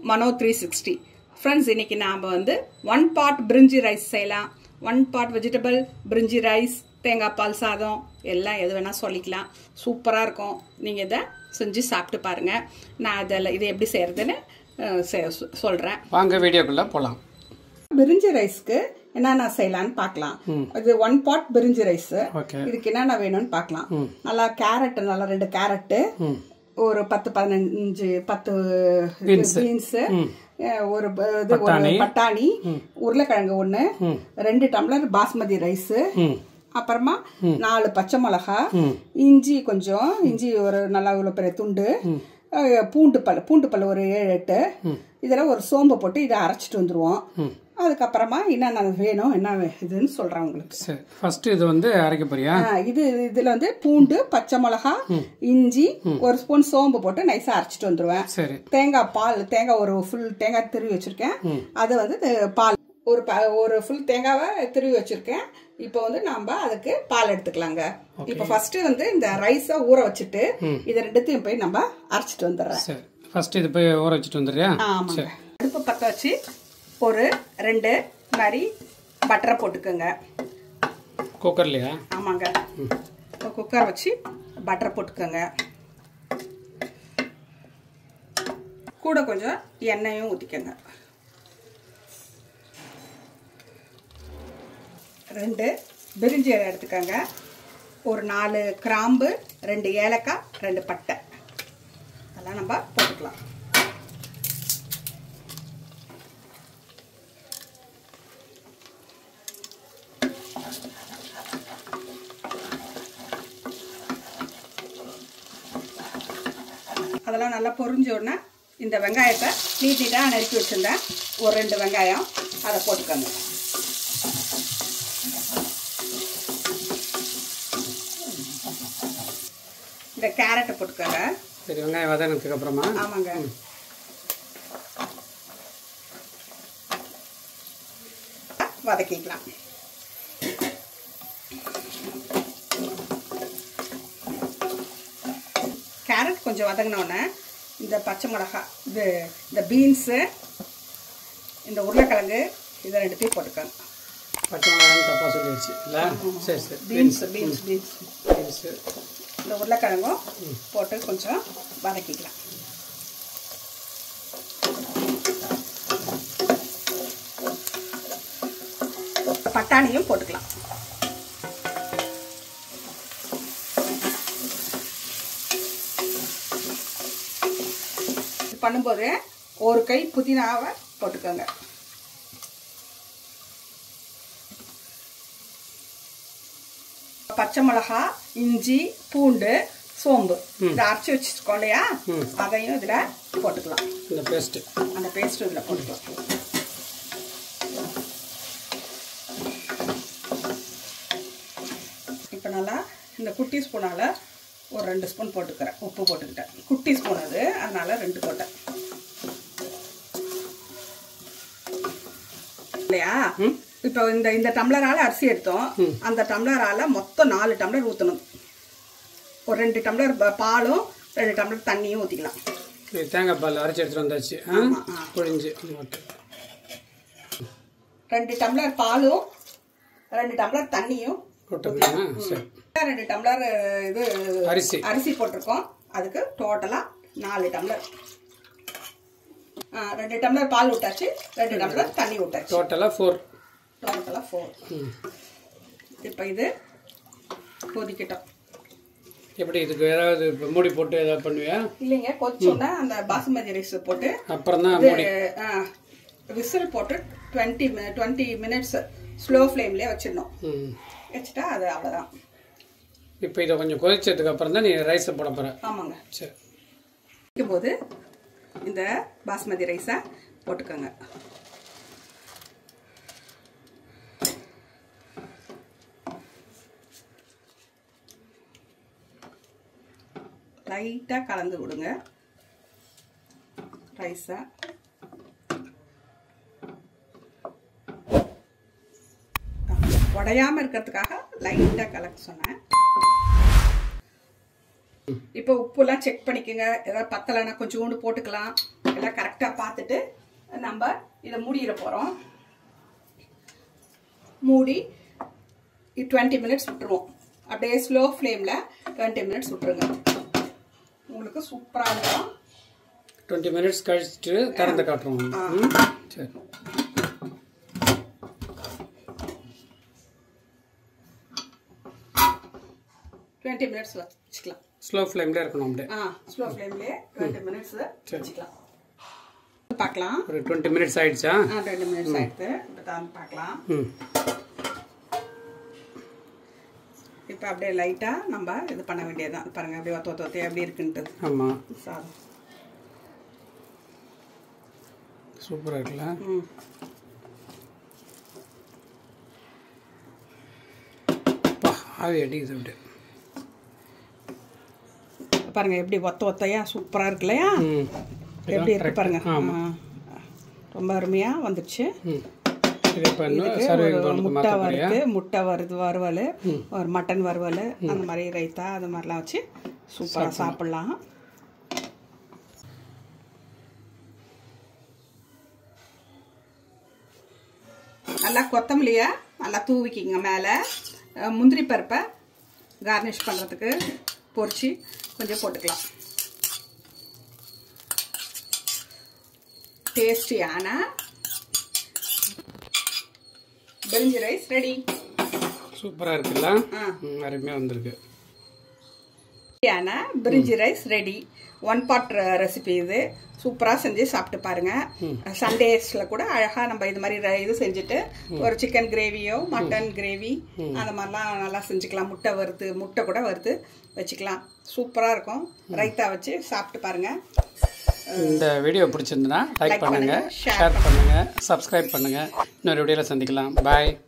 மனோ three sixty friends இன்னைக்கு நாம் வந்து ஒன் பாட் பிரிஞ்சி ரைஸ் செய்யலாம் one pot vegetable brinji rice தேங்காய் பால் சாதம் எல்லாம் எது வேணால் சொல்லிக்கலாம் சூப்பராக இருக்கும் நீங்கள் இதை செஞ்சு சாப்பிட்டு பாருங்கள் நான் அதில் இது எப்படி செய்கிறதுன்னு சொல்கிறேன் வாங்க வீடியோக்குள்ளே போகலாம் பிரிஞ்சி ரைஸ்க்கு என்னென்ன செய்யலாம்னு பார்க்கலாம் இது one pot brinji rice okay இதுக்கு என்னென்ன வேணும்னு பார்க்கலாம் நல்லா கேரட் நல்லா ரெண்டு கேரட்டு ஒரு பத்து பதினஞ்சு பத்து பீன்ஸ் ஒரு ப- இது ஒரு பட்டாணி உருளைக்கிழங்கு ஒண்ணு ரெண்டு டம்ளர் பாஸ்மதி ரைஸ் அப்புறமா நாலு பச்சை மிளகா இஞ்சி கொஞ்சம் இஞ்சி ஒரு நல்லா இவ்வளோ பெரிய துண்டு அஹ் பூண்டு பல் பூண்டு பல் ஒரு ஏழு எட்டு இதெல்லாம் ஒரு சோம்பு போட்டு இதை அரைச்சிட்டு வந்துருவோம் அதுக்கப்புறமா என்னென்ன வேணும் என்ன இதுன்னு சொல்றேன் உங்களுக்கு சரி ஃபர்ஸ்ட் இது வந்து அரைக்க போறியா ஆ, இது இதுல வந்து பூண்டு பச்சை மிளகா இஞ்சி ஒரு ஸ்பூன் சோம்பு போட்டு நைஸா அரைச்சிட்டு வந்துருவேன் சரி தேங்காய் பால் தேங்காய் ஒரு ஃபுல் தேங்காய் திருவி வச்சிருக்கேன் அது வந்து அஹ், பால் ஒரு ப- ஒரு ஃபுல் தேங்காவை திருவி வச்சிருக்கேன் இப்போ வந்து நாம அதுக்கு பால் எடுத்துக்கலாங்க இப்போ ஃபர்ஸ்ட் வந்து இந்த ரைஸை ஊற வச்சுட்டு இதை ரெண்டுத்தையும் போய் நம்ம அரைச்சிட்டு வந்துடுறேன் சரி ஃபர்ஸ்ட் இது போய் ஊற வச்சுட்டு வந்துடுறியா ஆமாங்க அடுப்பு பற்ற வச்சு ஒரு ரெண்டு மாதிரி பட்டரை போட்டுக்கோங்க குக்கர்லையா ஆமாங்க இப்போ குக்கர் வச்சு பட்டர் போட்டுக்கோங்க கூட கொஞ்சம் எண்ணெயும் ஊற்றிக்கோங்க ரெண்டு பிரிஞ்சி இலை எடுத்துக்கோங்க ஒரு நாலு கிராம்பு ரெண்டு ஏலக்காய் ரெண்டு பட்டை அதெல்லாம் நம்ம போட்டுக்கலாம் அதெல்லாம் நல்லா பொரிஞ்ச உடனே இந்த வெங்காயத்தை நீட் நீட்டாக நறுக்கி வச்சுருந்தேன் ஒரு ரெண்டு வெங்காயம் அதை போட்டுக்கோங்க இந்த கேரட்டை போட்டுக்கோங்க சரி வெங்காயம் வதங்கினதுக்கு அப்புறமா ஆமாங்க வதக்கிக்கலாம் கேரட் கொஞ்சம் வதங்கினோடனே இந்த பச்சை மிளகா இது இந்த பீன்ஸு இந்த உருளைக்கிழங்கு இதை ரெண்டுத்தையும் போட்டுக்கோங்க பச்சை மிளகான்னு தப்பாக சொல்லிடுச்சு இல்லை சரி சரி பீன்ஸ் பீன்ஸ் பீன்ஸ் பீன்ஸு இந்த உருளைக்கிழங்கும் போட்டு கொஞ்சம் வதக்கிக்கலாம் பட்டாணியும் போட்டுக்கலாம் இது பண்ணும்போது ஒரு கை புதினாவை போட்டுக்கோங்க பச்சை மிளகா இஞ்சி பூண்டு சோம்பு இதை அரைச்சி வச்சுருக்கோம் இல்லையா அதையும் இதில் போட்டுக்கலாம் இந்த பேஸ்ட்டு அந்த பேஸ்ட் இதில் போட்டுக்கலாம் இப்போ நல்லா இந்த குட்டி ஸ்பூனால் ஒரு ரெண்டு ஸ்பூன் போட்டுக்கிறேன் உப்பு போட்டுக்கிட்டேன் குட்டி ஸ்பூன் அது அதனால ரெண்டு போட்டேன் இல்லையா இப்போ இந்த இந்த டம்ளரால அரிசி எடுத்தோம் அந்த டம்ளரால மொத்தம் நாலு டம்ளர் ஊற்றணும் ஒரு ரெண்டு டம்ளர் ப- பாலும் ரெண்டு டம்ளர் தண்ணியும் ஊற்றிக்கலாம் இது தேங்காய் பால் அரைச்சி எடுத்துட்டு வந்தாச்சு ஆ ஆமா, ஆ. புழிஞ்சு ஓகே ரெண்டு டம்ளர் பாலும் ரெண்டு டம்ளர் தண்ணியும் போட்டுக்கலாம் சரி ரெண்டு டம்ளர் இது அரிசி அரிசி போட்டிருக்கோம் அதுக்கு டோட்டலா நாலு டம்ளர் ஆ, ரெண்டு டம்ளர் பால் விட்டாச்சு ரெண்டு டம்ளர் தண்ணி விட்டாச்சு டோட்டலாக ஃபோர் டோட்டலா ஃபோர் இப்போ இது கொதிக்கட்டும் எப்படி இதுக்கு ஏதாவது இப்போ மூடி போட்டு ஏதாவது பண்ணுவியா இல்லைங்க கொதிச்சோன்னா அந்த பாசுமதி ரைஸ் போட்டு அப்புறம் தான் மூடி விசில் போட்டு டுவெண்ட்டி டுவெண்ட்டி மினிட்ஸ் ஸ்லோ ஃப்ளேம்லேயே வச்சிடணும் ம் வச்சுட்டா அது அவ்வளோதான் இப்போ இதை கொஞ்சம் கொதிச்சதுக்கு அப்புறம் தான் நீ ரைஸை போட போகிற ஆமாங்க சரி வைக்கும்போது இந்த பாஸ்மதி ரைஸை போட்டுக்கோங்க லைட்டாக கலந்து விடுங்க ரைஸை உடையாம இருக்கிறதுக்காக லைட்டாக கலக்க சொன்னேன் இப்போ உப்புலாம் செக் பண்ணிக்கோங்க ஏதாவது பத்தலைன்னா கொஞ்சோண்டு போட்டுக்கலாம் எல்லாம் கரெக்டாக பார்த்துட்டு நம்ம இதை மூடிட போகிறோம் மூடி டுவெண்ட்டி மினிட்ஸ் விட்டுருவோம் அப்படியே ஸ்லோ ஃப்ளேமில் டுவெண்ட்டி மினிட்ஸ் விட்டுருங்க உங்களுக்கு சூப்பராக இருக்கும் டுவெண்ட்டி மினிட்ஸ் கழிச்சிட்டு திறந்து காட்டுறோம் ம்? சரி டுவெண்ட்டி மினிட்ஸ் வச்சுக்கலாம் ஸ்லோ ஃப்ளேம்ல இருக்கணும் அப்படியே ஆ ஸ்லோ ஃப்ளேம்லேயே டுவெண்ட்டி மினிட்ஸ் வச்சுக்கலாம் பார்க்கலாம் ஒரு டுவெண்ட்டி மினிட்ஸ் ஆயிடுச்சா ஆ டுவெண்ட்டி மினிட்ஸ் ஆயிடுது இப்போ தான் பார்க்கலாம் ம் இப்போ அப்படியே லைட்டாக நம்ம இது பண்ண வேண்டியதுதான் பாருங்க அப்படியே ஒத்த ஒத்த ஒத்தையா எப்படி இருக்குன்ட்டு ஆமாம் சாதம் சூப்பராக இருக்குல்ல ம் அப்பா ஆவி அடிக்குது அப்படியே பாருங்க எப்படி ஒத்த ஒத்தையா சூப்பராக இருக்கு இல்லையா ம் எப்படி இருக்கு பாருங்க ஆமாம் ஆ. ரொம்ப அருமையாக வந்துடுச்சு ம் இது இப்போ இன்னும் இதுக்கு சர்விங் ஒரு பண்ணுறது முட்டை மாற்ற போறியா வறுத்து முட்டை வறுத்து வறுவல் ஒரு மட்டன் வறுவல் அந்த மாதிரி ரைத்தா அது மாதிரிலாம் வச்சு சூப்பராக சாப்பிட்லாம் நல்லா கொத்தமல்லியை நல்லா தூவிக்கிங்க மேலே அஹ், முந்திரி பருப்பை கார்னிஷ் பண்ணுறதுக்கு பொரிச்சு கொஞ்சம் போட்டுக்கலாம் டேஸ்டியான பிரிஞ்சி ரைஸ் ரெடி சூப்பராக இருக்குல்ல ஆ ம் அருமையாக வந்திருக்கு டேஸ்டியான brinji rice ready one pot recipe இது சூப்பராக செஞ்சு சாப்பிட்டு பாருங்க சண்டேஸில் கூட அழகாக நம்ம இது மாதிரி ர- இது செஞ்சுட்டு ஒரு சிக்கன் கிரேவியோ மட்டன் கிரேவி அந்த மாதிரிலாம் நல்லா செஞ்சுக்கலாம் முட்டை வறுத்து முட்டை கூட வறுத்து வச்சுக்கலாம் சூப்பராக இருக்கும் ரைத்தா வச்சு சாப்பிட்டு பாருங்க இந்த வீடியோ பிடிச்சிருந்துன்னா லைக் Like பண்ணுங்க பண்ணுங்க, share ஷேர் பண்ணுங்க சப்ஸ்கிரைப் பண்ணுங்க இன்னொரு வீடியோவில் சந்திக்கலாம் பாய்